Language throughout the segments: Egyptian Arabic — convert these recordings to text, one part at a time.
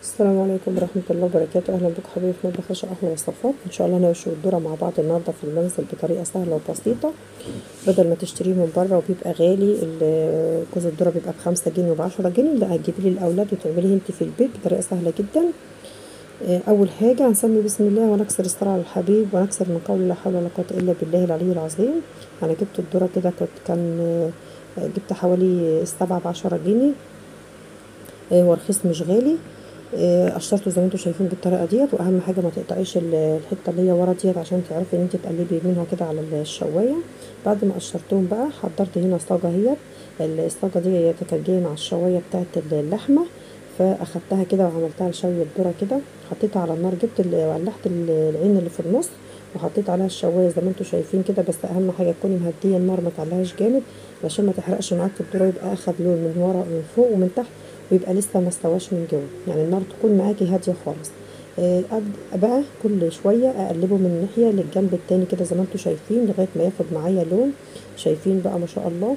السلام عليكم ورحمة الله وبركاته أهلا بكم حبايبي في مطبخ عشا أحلى وصفات إن شاء الله هنشوي الذرة مع بعض النهاردة في المنزل بطريقة سهلة وبسيطة بدل ما تشتريه من بره وبيبقى غالي ال- كوز الذرة بيبقى بخمسة جنيه وبعشرة جنيه لا هتجيبيه للأولاد وتعمليه انت في البيت بطريقة سهلة جدا آه، أول حاجة هنسمي بسم الله ونكسر الصلاة على الحبيب ونكسر من قول لا حول ولا قوة إلا بالله العلي العظيم أنا جبت الذرة كده كنت كان آه، جبت حوالي سبعة بعشرة جنيه آه، هو رخيص مش غالي آه، قشرته زي ما انتم شايفين بالطريقه ديت واهم حاجه ما تقطعيش ال- الحته اللي هي ورا ديت عشان تعرفي ان انت تقلبي منها كده على الشوايه بعد ما قشرتهم بقى حضرت هنا صاجه اهيت الصاجه دي كانت جايه مع الشوايه بتاعه اللحمه فاخدتها كده وعملتها لشوي الذره كده حطيتها على النار جبت ال- ولحت ال- العين اللي في النص وحطيت عليها الشوايه زي ما انتم شايفين كده بس اهم حاجه تكوني مهديه النار ما تعليهاش جامد علشان ما تحرقش معاك الذره يبقى اخد لون من ورا ومن فوق ومن تحت ويبقى لسه ما استواش من جوه يعني النار تكون معاكي هاديه خالص آه، ابدا بقى كل شويه اقلبه من ناحيه للجنب التاني كده زي ما انتم شايفين لغايه ما ياخد معايا لون شايفين بقى ما شاء الله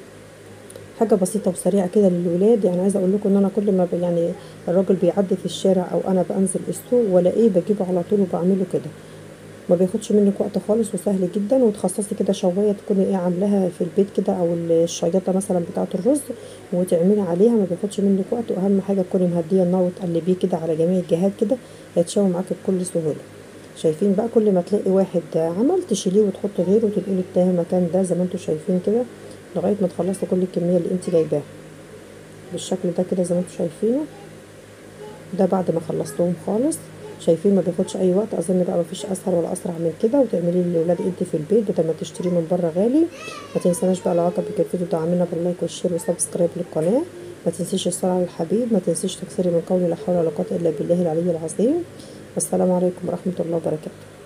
حاجه بسيطه وسريعه كده للولاد يعني عايزه اقول لكم ان انا كل ما ب- يعني الراجل بيعدي في الشارع او انا بنزل السوق والاقيه بجيبه على طول وبعمله كده ما بياخدش منك وقت خالص وسهل جدا وتخصصي كده شوايه تكوني ايه عاملاها في البيت كده او الشياطه مثلا بتاعه الرز وتعملي عليها ما بياخدش منك وقت واهم حاجه تكوني مهديه النار وتقلبيه كده على جميع الجهات كده هيتشوي معاكي بكل سهوله شايفين بقى كل ما تلاقي واحد عمل تشيليه وتحطي غيره وتنقلي التاني مكان ده زي ما انتم شايفين كده لغايه ما تخلصي كل الكميه اللي انت جايباها بالشكل ده كده زي ما انتم شايفينه ده بعد ما خلصتهم خالص شايفين ما بياخدش اي وقت اظن بقى مفيش اسهل ولا اسرع من كده وتعمليه لاولاد انت في البيت بدل ما تشتريه من بره غالي ما تنساناش بقى لو عجبك الفيديو دعمينا باللايك والشير وسبسكرايب للقناه ما تنسيش الصلاه على الحبيب ما تنسيش تكسري من قول لا حول ولا قوه الا بالله العلي العظيم والسلام عليكم ورحمه الله وبركاته